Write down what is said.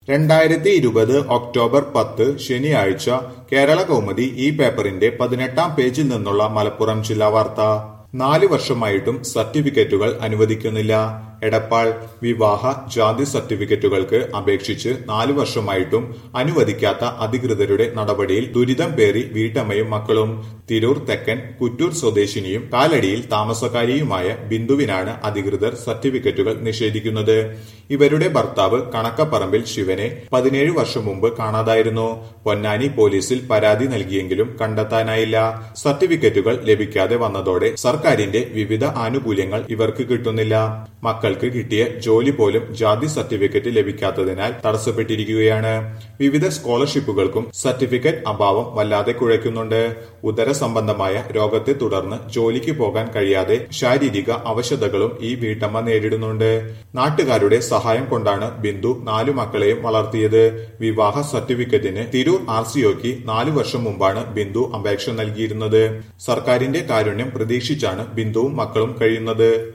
രണ്ടായിരത്തി ഇരുപത് ഒക്ടോബർ പത്ത് ശനിയാഴ്ച കേരള കൗമുദി ഈ പേപ്പറിന്റെ പതിനെട്ടാം പേജിൽ നിന്നുള്ള മലപ്പുറം ജില്ലാ വാർത്ത നാല് വർഷമായിട്ടും സർട്ടിഫിക്കറ്റുകൾ അനുവദിക്കുന്നില്ല എടപ്പാൾ വിവാഹ ജാതി സർട്ടിഫിക്കറ്റുകൾക്ക് അപേക്ഷിച്ച് നാലു വർഷമായിട്ടും അനുവദിക്കാത്ത അധികൃതരുടെ നടപടിയിൽ ദുരിതം പേറി വീട്ടമ്മയും മക്കളും തിരൂർ തെക്കൻ കുറ്റൂർ സ്വദേശിനിയും കാലടിയിൽ താമസക്കാരിയുമായ ബിന്ദുവിനാണ് അധികൃതർ സർട്ടിഫിക്കറ്റുകൾ നിഷേധിക്കുന്നത് ഇവരുടെ ഭർത്താവ് കണക്കപ്പറമ്പിൽ ശിവനെ പതിനേഴ് വർഷം മുമ്പ് കാണാതായിരുന്നു പൊന്നാനി പോലീസിൽ പരാതി നൽകിയെങ്കിലും കണ്ടെത്താനായില്ല സർട്ടിഫിക്കറ്റുകൾ ലഭിക്കാതെ വന്നതോടെ സർക്കാരിന്റെ വിവിധ ആനുകൂല്യങ്ങൾ ഇവർക്ക് കിട്ടുന്നില്ല മക്കൾക്ക് കിട്ടിയ ജോലി പോലും ജാതി സർട്ടിഫിക്കറ്റ് ലഭിക്കാത്തതിനാൽ തടസ്സപ്പെട്ടിരിക്കുകയാണ് വിവിധ സ്കോളർഷിപ്പുകൾക്കും സർട്ടിഫിക്കറ്റ് അഭാവം വല്ലാതെ കുഴയ്ക്കുന്നുണ്ട് ഉദര സംബന്ധമായ രോഗത്തെ തുടർന്ന് ജോലിക്ക് പോകാൻ കഴിയാതെ ശാരീരിക അവശതകളും ഈ വീട്ടമ്മ നേരിടുന്നുണ്ട് നാട്ടുകാരുടെ സഹായം കൊണ്ടാണ് ബിന്ദു നാലു മക്കളെയും വളർത്തിയത് വിവാഹ സർട്ടിഫിക്കറ്റിന് തിരൂർ ആർ സിഒക്ക് നാലു വർഷം മുമ്പാണ് ബിന്ദു അപേക്ഷ നൽകിയിരുന്നത് സർക്കാരിന്റെ കാരുണ്യം പ്രതീക്ഷിച്ചാണ് ബിന്ദുവും മക്കളും കഴിയുന്നത്